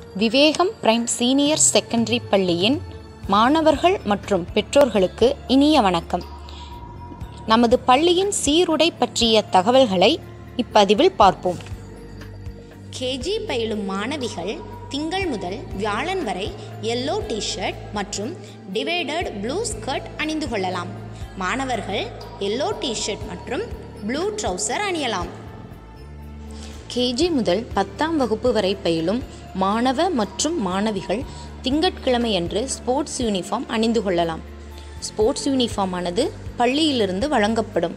விவேகம் prime senior secondary பள்ளியின் மாணவர்கள் மற்றும் பெற்றோர்களுக்கு இனிய வணக்கம் நமது பள்ளியின் சீருடை பற்றிய தகவல்களை இப்பதிவில் பார்ப்போம் கேஜி பயிலும் மாணவிகள் திங்கள் முதல் வியாழன் வரை எல்லோ டிஷர்ட் மற்றும் டிவைடட் ப்ளூ ஸ்கர்ட் அணிந்து கொள்ளலாம் மாணவர்கள் எல்லோ டிஷர்ட் மற்றும் ப்ளூ ட்ரவுசர் அணியலாம் கேஜி முதல் பத்தாம் வகுப்பு வரை பயிலும் மாணவ மற்றும் மாணவிகள் திங்கட்கிழமையன்று ஸ்போர்ட்ஸ் யூனிஃபார்ம் அணிந்து கொள்ளலாம் ஸ்போர்ட்ஸ் யூனிஃபார்மானது பள்ளியிலிருந்து வழங்கப்படும்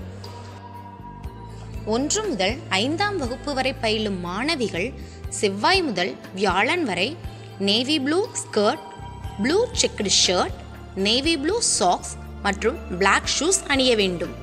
ஒன்று முதல் ஐந்தாம் வகுப்பு வரை பயிலும் மாணவிகள் செவ்வாய் முதல் வியாழன் வரை navy blue skirt blue checked shirt navy blue socks மற்றும் பிளாக் ஷூஸ் அணிய வேண்டும்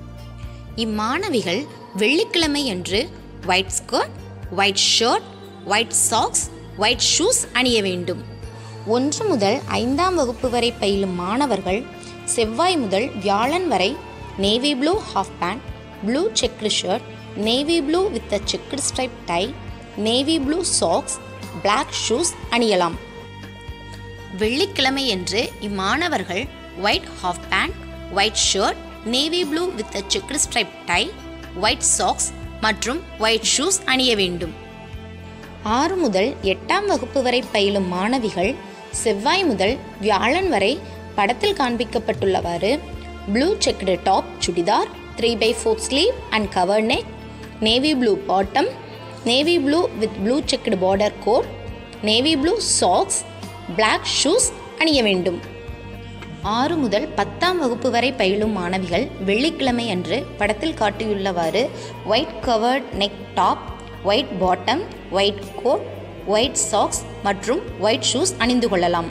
இம்மாணவிகள் வெள்ளிக்கிழமை அன்று white skirt white shirt white socks white shoes அணிய வேண்டும் ஒன்று முதல் ஐந்தாம் வகுப்பு வரை பயிலும் மாணவர்கள் செவ்வாய் முதல் வியாழன் வரை navy blue half pant blue checked shirt navy blue with a checked stripe tie navy blue socks black shoes அணியலாம் வெள்ளிக்கிழமையன்று இம்மாணவர்கள் white half pant white shirt navy blue with a checked stripe tie white socks மற்றும் white shoes அணிய வேண்டும் ஆறு முதல் எட்டாம் வகுப்பு வரை பயிலும் மாணவிகள் செவ்வாய் முதல் வியாழன் வரை படத்தில் காண்பிக்கப்பட்டுள்ளவாறு blue checked top churidar three by four sleeve and cover neck navy blue bottom navy blue with blue checked border coat navy blue socks black shoes அணிய வேண்டும் ஆறு முதல் பத்தாம் வகுப்பு வரை பயிலும் மாணவிகள் வெள்ளிக்கிழமை அன்று படத்தில் காட்டியுள்ளவாறு white covered neck top white bottom white coat white socks மற்றும் ஒயிட் ஷூஸ் அணிந்து கொள்ளலாம்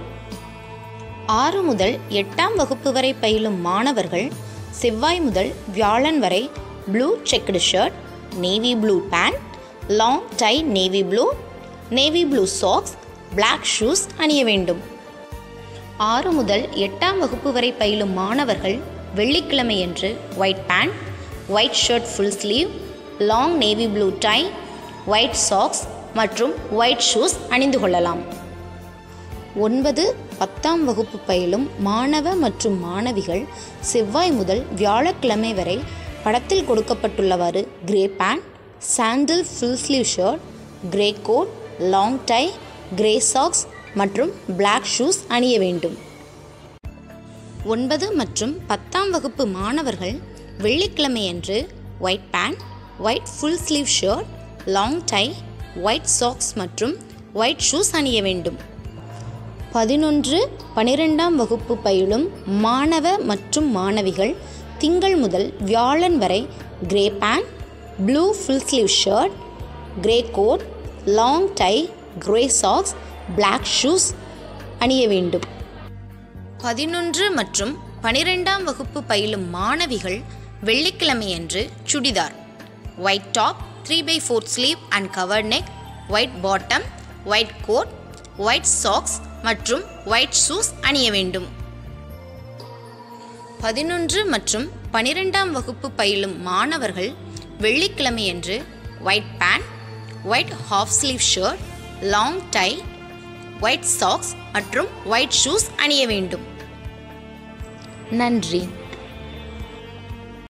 ஆறு முதல் எட்டாம் வகுப்பு வரை பயிலும் மாணவர்கள் செவ்வாய் முதல் வியாழன் வரை blue checked shirt navy blue pant long tie navy blue navy blue socks black shoes அணிய வேண்டும் ஆறு முதல் எட்டாம் வகுப்பு வரை பயிலும் மாணவர்கள் வெள்ளிக்கிழமையன்று white pant white shirt full sleeve long navy blue tie white socks மற்றும் ஒயிட் ஷூஸ் அணிந்து கொள்ளலாம் ஒன்பது பத்தாம் வகுப்பு பயிலும் மாணவ மற்றும் மாணவிகள் செவ்வாய் முதல் வியாழக்கிழமை வரை படத்தில் கொடுக்கப்பட்டுள்ளவாறு கிரே பேண்ட் சாண்டில் full sleeve shirt grey coat long tie grey socks மற்றும் பிளாக் ஷூஸ் அணிய வேண்டும் ஒன்பது மற்றும் பத்தாம் வகுப்பு மாணவர்கள் வெள்ளிக்கிழமையன்று white pant white full sleeve shirt long tie white socks மற்றும் ஒயிட் ஷூஸ் அணிய வேண்டும் பதினொன்று பனிரெண்டாம் வகுப்பு பயிலும் மாணவ மற்றும் மாணவிகள் திங்கள் முதல் வியாழன் வரை grey pant blue full sleeve shirt grey coat long tie grey socks black shoes அணிய வேண்டும் பதினொன்று மற்றும் பனிரெண்டாம் வகுப்பு பயிலும் மாணவிகள் வெள்ளிக்கிழமையன்று churidar white top three by four sleeve and cover neck white bottom white coat white socks மற்றும் ஒயிட் ஷூஸ் அணிய வேண்டும் பதினொன்று மற்றும் பனிரெண்டாம் வகுப்பு பயிலும் மாணவர்கள் வெள்ளிக்கிழமையன்று white pant white half sleeve shirt long tie white socks மற்றும் ஒயிட் ஷூஸ் அணிய வேண்டும் நன்றி